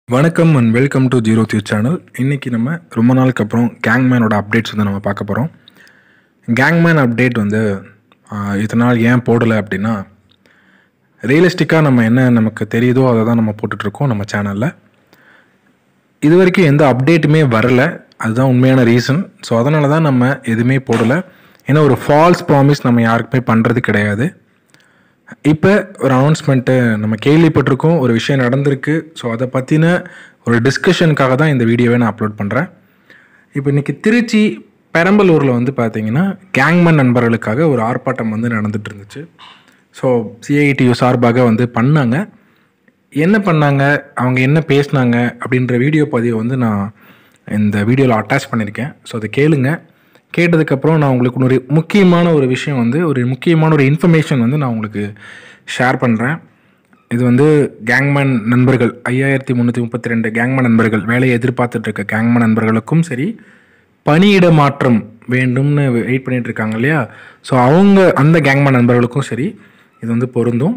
வணக்கம் and welcome to zero தியூ channel இன்றைக்கி நம்ம ரொம்ப நாளுக்கு அப்புறம் கேங்மேனோட அப்டேட்ஸ் வந்து நம்ம பார்க்க போகிறோம் கேங்மேன் அப்டேட் வந்து ஆஹ், இத்தனை நாள் ஏன் போடலை அப்படின்னா ரியலிஸ்டிக்காக நம்ம என்ன நமக்கு தெரியுதோ அதை தான் நம்ம போட்டுட்ருக்கோம் நம்ம சேனலில் இது வரைக்கும் எந்த அப்டேட்டுமே வரல அதுதான் உண்மையான ரீசன் ஸோ அதனால தான் நம்ம எதுவுமே போடலை ஏன்னா ஒரு ஃபால்ஸ் ப்ராமிஸ் நம்ம யாருக்குமே பண்ணுறது கிடையாது இப்போ ஒரு அனௌன்ஸ்மெண்ட்டு நம்ம கேள்விப்பட்டிருக்கோம் ஒரு விஷயம் நடந்திருக்கு ஸோ அதை பற்றின ஒரு டிஸ்கஷனுக்காக தான் இந்த வீடியோவை நான் அப்லோட் பண்ணுறேன் இப்போ இன்றைக்கி திருச்சி பெரம்பலூரில் வந்து பார்த்தீங்கன்னா கேங்மேன் நண்பர்களுக்காக ஒரு ஆர்ப்பாட்டம் வந்து நடந்துட்டு இருந்துச்சு ஸோ சிஐடியு சார்பாக வந்து பண்ணாங்க என்ன பண்ணாங்க அவங்க என்ன பேசினாங்க அப்படின்ற வீடியோ பதிவை வந்து நான் இந்த வீடியோவில் அட்டாச் பண்ணியிருக்கேன் ஸோ அதை கேளுங்க கேட்டதுக்கப்புறம் நான் உங்களுக்கு ஒரு முக்கியமான ஒரு விஷயம் வந்து ஒரு முக்கியமான ஒரு இன்ஃபர்மேஷன் வந்து நான் உங்களுக்கு ஷேர் பண்ணுறேன் இது வந்து கேங்மேன் நண்பர்கள் ஐயாயிரத்தி முந்நூற்றி முப்பத்தி ரெண்டு கேங்மேன் நண்பர்கள் வேலையை எதிர்பார்த்துட்டு இருக்க கேங்மேன் நண்பர்களுக்கும் சரி பணியிட மாற்றம் வேண்டும்னு வெயிட் பண்ணிட்டு இருக்காங்க இல்லையா ஸோ அவங்க அந்த கேங்மேன் நண்பர்களுக்கும் சரி இது வந்து பொருந்தும்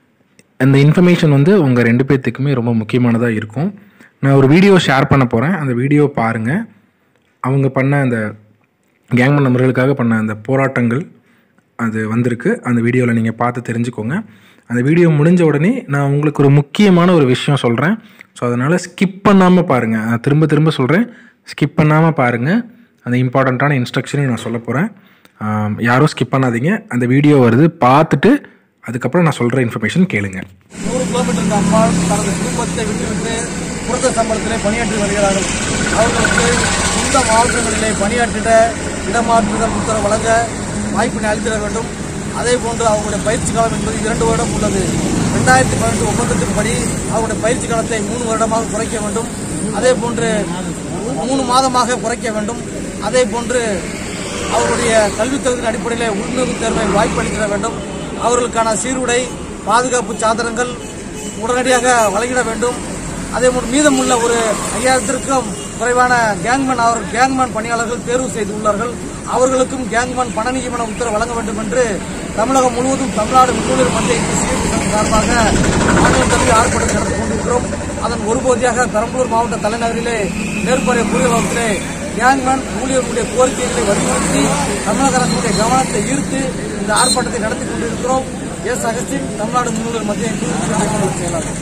அந்த இன்ஃபர்மேஷன் வந்து உங்கள் ரெண்டு பேர்த்துக்குமே ரொம்ப முக்கியமானதாக இருக்கும் நான் ஒரு வீடியோ ஷேர் பண்ண போகிறேன் அந்த வீடியோ பாருங்கள் அவங்க பண்ண அந்த கேங்மேன் நண்பர்களுக்காக பண்ண அந்த போராட்டங்கள் அது வந்திருக்கு அந்த வீடியோவில் நீங்கள் பார்த்து தெரிஞ்சுக்கோங்க அந்த வீடியோ முடிஞ்ச உடனே நான் உங்களுக்கு ஒரு முக்கியமான ஒரு விஷயம் சொல்கிறேன் ஸோ அதனால் ஸ்கிப் பண்ணாமல் பாருங்கள் நான் திரும்ப திரும்ப சொல்கிறேன் ஸ்கிப் பண்ணாமல் பாருங்கள் அந்த இம்பார்ட்டண்ட்டான இன்ஸ்ட்ரக்ஷனையும் நான் சொல்ல போகிறேன் யாரும் ஸ்கிப் பண்ணாதீங்க அந்த வீடியோ வருது பார்த்துட்டு அதுக்கப்புறம் நான் சொல்கிற இன்ஃபர்மேஷன் கேளுங்க நூறு கிலோமீட்டருக்கு அப்பால் தனது குடும்பத்தை விட்டுவிட்டு புரத சம்பளத்திலே பணியாற்றி வருகிறார்கள் அவர்களுக்கு சொந்த மாவட்டங்களிலே பணியாற்றிட இடமாற்றுதல் உத்தரவு வழங்க வாய்ப்பினை அளித்திட வேண்டும் அதே போன்று அவர்களுடைய பயிற்சி காலம் என்பது இரண்டு வருடம் உள்ளது ரெண்டாயிரத்தி பதினெட்டு ஒப்பந்தத்தின்படி அவருடைய பயிற்சி காலத்தை மூணு வருடமாக குறைக்க வேண்டும் அதே போன்று மூணு மாதமாக குறைக்க வேண்டும் அதே போன்று அவருடைய கல்வித் தகுதியின் அடிப்படையில் உள்நுழைவு தேர்வை வாய்ப்பளித்திட வேண்டும் அவர்களுக்கான சீருடை பாதுகாப்பு சாதனங்கள் உடனடியாக வழங்கிட வேண்டும் அதே போன்று மீதமுள்ள ஒரு ஐயாயிரத்திற்கும் குறைவான கேங்மேன் அவர் கேங்மேன் பணியாளர்கள் தேர்வு செய்துள்ளார்கள் அவர்களுக்கும் கேங்மேன் பண நியமன உத்தரவு வழங்க வேண்டும் என்று தமிழகம் முழுவதும் தமிழ்நாடு முன்னூறு மத்திய இந்து சிஐடி சங்கம் சார்பாக மாநிலம் தழுவி ஆர்ப்பாட்டம் நடத்தி கொண்டிருக்கிறோம் அதன் ஒரு பகுதியாக பெரம்பலூர் மாவட்ட தலைநகரிலே மேற்பார்வை புரியவகத்திலே கேங்மேன் ஊழியர்களுடைய கோரிக்கைகளை வலியுறுத்தி தமிழக அரசுடைய கவனத்தை ஈர்த்து இந்த ஆர்ப்பாட்டத்தை நடத்தி கொண்டிருக்கிறோம் எஸ் அகஸ்டின் தமிழ்நாடு முன்னூறு மத்திய இந்து சிஐடி சங்க செயலாளர்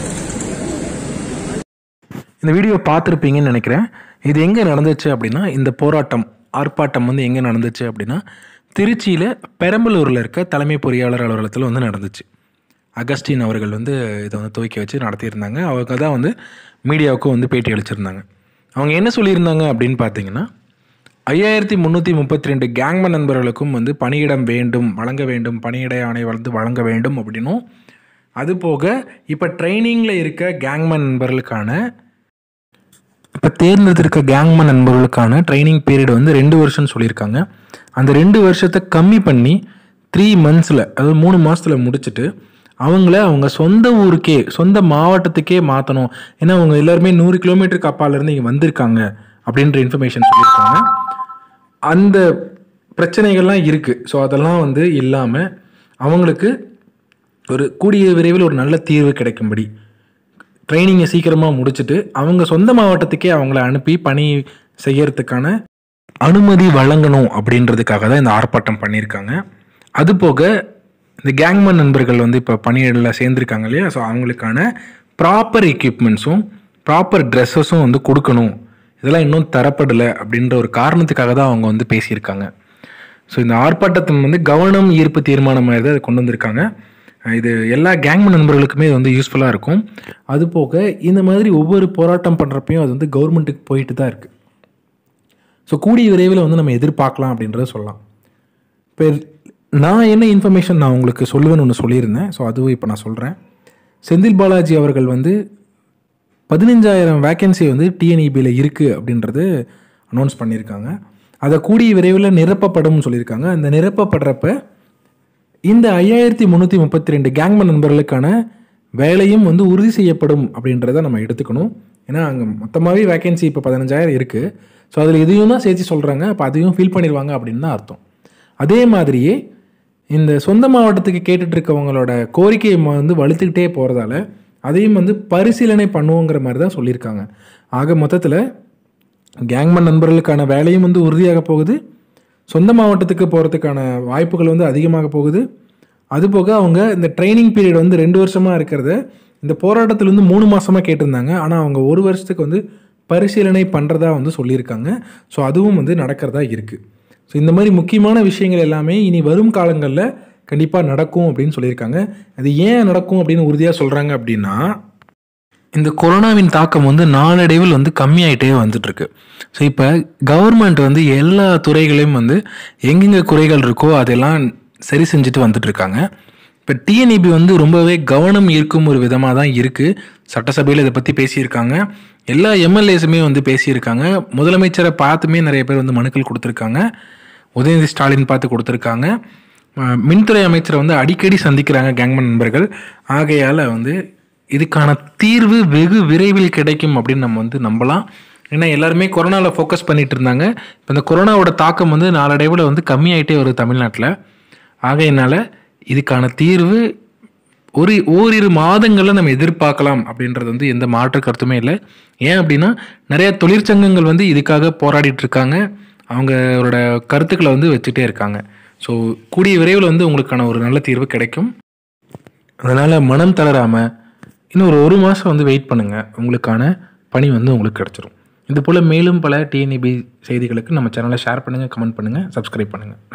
இந்த வீடியோ பார்த்துருப்பீங்கன்னு நினைக்கிறேன் இது எங்கே நடந்துச்சு அப்படின்னா இந்த போராட்டம் ஆர்ப்பாட்டம் வந்து எங்கே நடந்துச்சு அப்படின்னா திருச்சியில் பெரம்பலூரில் இருக்க தலைமை பொறியாளர் அலுவலகத்தில் வந்து நடந்துச்சு அகஸ்டின் அவர்கள் வந்து இதை வந்து துவக்கி வச்சு நடத்தியிருந்தாங்க அவங்க தான் வந்து மீடியாவுக்கும் வந்து பேட்டி அளிச்சிருந்தாங்க அவங்க என்ன சொல்லியிருந்தாங்க அப்படின்னு பார்த்தீங்கன்னா ஐயாயிரத்தி முந்நூற்றி முப்பத்தி ரெண்டு கேங்மன் நண்பர்களுக்கும் வந்து பணியிடம் வேண்டும் வழங்க வேண்டும் பணியிட ஆணை வந்து வழங்க வேண்டும் அப்படின்னும் அதுபோக இப்போ ட்ரைனிங்கில் இருக்க கேங்மன் நண்பர்களுக்கான இப்போ தேர்ந்தெடுத்திருக்க கேங்மேன் நண்பர்களுக்கான ட்ரைனிங் பீரியட் வந்து ரெண்டு வருஷம்னு சொல்லியிருக்காங்க அந்த ரெண்டு வருஷத்தை கம்மி பண்ணி த்ரீ மந்த்ஸில் அதாவது மூணு மாதத்தில் முடிச்சுட்டு அவங்கள அவங்க சொந்த ஊருக்கே சொந்த மாவட்டத்துக்கே மாற்றணும் ஏன்னா அவங்க எல்லாருமே நூறு கிலோமீட்டருக்கு அப்பாலேருந்து இங்கே வந்திருக்காங்க அப்படின்ற இன்ஃபர்மேஷன் சொல்லியிருக்காங்க அந்த பிரச்சனைகள்லாம் இருக்குது ஸோ அதெல்லாம் வந்து இல்லாமல் அவங்களுக்கு ஒரு கூடிய விரைவில் ஒரு நல்ல தீர்வு கிடைக்கும்படி ட்ரைனிங்கை சீக்கிரமாக முடிச்சுட்டு அவங்க சொந்த மாவட்டத்துக்கே அவங்கள அனுப்பி பணி செய்யறதுக்கான அனுமதி வழங்கணும் அப்படின்றதுக்காக தான் இந்த ஆர்ப்பாட்டம் பண்ணியிருக்காங்க அது போக இந்த கேங்மேன் நண்பர்கள் வந்து இப்போ பணியிடலில் சேர்ந்துருக்காங்க இல்லையா ஸோ அவங்களுக்கான ப்ராப்பர் எக்யூப்மெண்ட்ஸும் ப்ராப்பர் ட்ரெஸ்ஸஸும் வந்து கொடுக்கணும் இதெல்லாம் இன்னும் தரப்படலை அப்படின்ற ஒரு காரணத்துக்காக தான் அவங்க வந்து பேசியிருக்காங்க ஸோ இந்த ஆர்ப்பாட்டத்தை வந்து கவனம் ஈர்ப்பு தீர்மானம் மாதிரி தான் இதை கொண்டு வந்திருக்காங்க இது எல்லா கேங்மேன் நண்பர்களுக்குமே இது வந்து யூஸ்ஃபுல்லாக இருக்கும் அது போக இந்த மாதிரி ஒவ்வொரு போராட்டம் பண்ணுறப்பையும் அது வந்து கவர்மெண்ட்டுக்கு போயிட்டு தான் இருக்குது ஸோ கூடிய விரைவில் வந்து நம்ம எதிர்பார்க்கலாம் அப்படின்றத சொல்லலாம் இப்போ நான் என்ன இன்ஃபர்மேஷன் நான் உங்களுக்கு சொல்லுவேன்னு ஒன்று சொல்லியிருந்தேன் ஸோ அதுவும் இப்போ நான் சொல்கிறேன் செந்தில் பாலாஜி அவர்கள் வந்து பதினஞ்சாயிரம் வேக்கன்சி வந்து டிஎன்இபியில் இருக்குது அப்படின்றது அனௌன்ஸ் பண்ணியிருக்காங்க அதை கூடிய விரைவில் நிரப்பப்படும்னு சொல்லியிருக்காங்க அந்த நிரப்பப்படுறப்ப இந்த ஐயாயிரத்தி முந்நூற்றி முப்பத்தி ரெண்டு கேங்மேன் நண்பர்களுக்கான வேலையும் வந்து உறுதி செய்யப்படும் அப்படின்றத நம்ம எடுத்துக்கணும் ஏன்னா அங்கே மொத்தமாகவே வேகன்சி இப்போ பதினஞ்சாயிரம் இருக்குது ஸோ அதில் இதையும் தான் சேர்த்து சொல்கிறாங்க அப்போ அதையும் ஃபில் பண்ணிடுவாங்க அப்படின்னு தான் அர்த்தம் அதே மாதிரியே இந்த சொந்த மாவட்டத்துக்கு கேட்டுட்டு இருக்கவங்களோட கோரிக்கையை வந்து வலுத்துக்கிட்டே போகிறதால அதையும் வந்து பரிசீலனை பண்ணுவோங்கிற மாதிரி தான் சொல்லியிருக்காங்க ஆக மொத்தத்தில் கேங்மேன் நண்பர்களுக்கான வேலையும் வந்து உறுதியாக போகுது சொந்த மாவட்டத்துக்கு போகிறதுக்கான வாய்ப்புகள் வந்து அதிகமாக போகுது அதுபோக அவங்க இந்த ட்ரைனிங் பீரியட் வந்து ரெண்டு வருஷமாக இருக்கிறத இந்த போராட்டத்தில் வந்து மூணு மாதமாக கேட்டிருந்தாங்க ஆனால் அவங்க ஒரு வருஷத்துக்கு வந்து பரிசீலனை பண்ணுறதா வந்து சொல்லியிருக்காங்க ஸோ அதுவும் வந்து நடக்கிறதா இருக்குது ஸோ இந்த மாதிரி முக்கியமான விஷயங்கள் எல்லாமே இனி வரும் காலங்களில் கண்டிப்பாக நடக்கும் அப்படின்னு சொல்லியிருக்காங்க அது ஏன் நடக்கும் அப்படின்னு உறுதியாக சொல்கிறாங்க அப்படின்னா இந்த கொரோனாவின் தாக்கம் வந்து நாளடைவில் வந்து கம்மியாயிட்டே வந்துட்டு இருக்கு ஸோ இப்போ கவர்மெண்ட் வந்து எல்லா துறைகளையும் வந்து எங்கெங்கே குறைகள் இருக்கோ அதெல்லாம் சரி செஞ்சுட்டு வந்துட்டு இருக்காங்க இப்போ டிஎன்இபி வந்து ரொம்பவே கவனம் ஈர்க்கும் ஒரு விதமாக தான் இருக்குது சட்டசபையில் இதை பற்றி பேசியிருக்காங்க எல்லா எம்எல்ஏஸுமே வந்து பேசியிருக்காங்க முதலமைச்சரை பார்த்துமே நிறைய பேர் வந்து மனுக்கள் கொடுத்துருக்காங்க உதயநிதி ஸ்டாலின் பார்த்து கொடுத்துருக்காங்க அஹ் மின்துறை அமைச்சரை வந்து அடிக்கடி சந்திக்கிறாங்க கேங்மேன் நண்பர்கள் ஆகையால் வந்து இதுக்கான தீர்வு வெகு விரைவில் கிடைக்கும் அப்படின்னு நம்ம வந்து நம்பலாம் ஏன்னா எல்லாருமே கொரோனாவில் ஃபோக்கஸ் பண்ணிட்டு இருந்தாங்க இப்போ இந்த கொரோனாவோட தாக்கம் வந்து நாளடைவில் வந்து கம்மியாயிட்டே வருது தமிழ்நாட்டில் ஆகையினால இதுக்கான தீர்வு ஒரு ஓரிரு மாதங்களில் நம்ம எதிர்பார்க்கலாம் அப்படின்றது வந்து எந்த மாற்று கருத்துமே இல்லை ஏன் அப்படின்னா நிறைய தொழிற்சங்கங்கள் வந்து இதுக்காக போராடிட்டு இருக்காங்க அவங்களோட கருத்துக்களை வந்து வச்சுட்டே இருக்காங்க ஸோ கூடிய விரைவில் வந்து உங்களுக்கான ஒரு நல்ல தீர்வு கிடைக்கும் அதனால் மனம் தளராமல் இன்னும் ஒரு ஒரு மாதம் வந்து வெயிட் பண்ணுங்கள் உங்களுக்கான பணி வந்து உங்களுக்கு கிடச்சிரும் இது போல் மேலும் பல டிஎன்இபி செய்திகளுக்கு நம்ம சேனலை ஷேர் பண்ணுங்கள் கமெண்ட் பண்ணுங்கள் சப்ஸ்கிரைப் பண்ணுங்கள்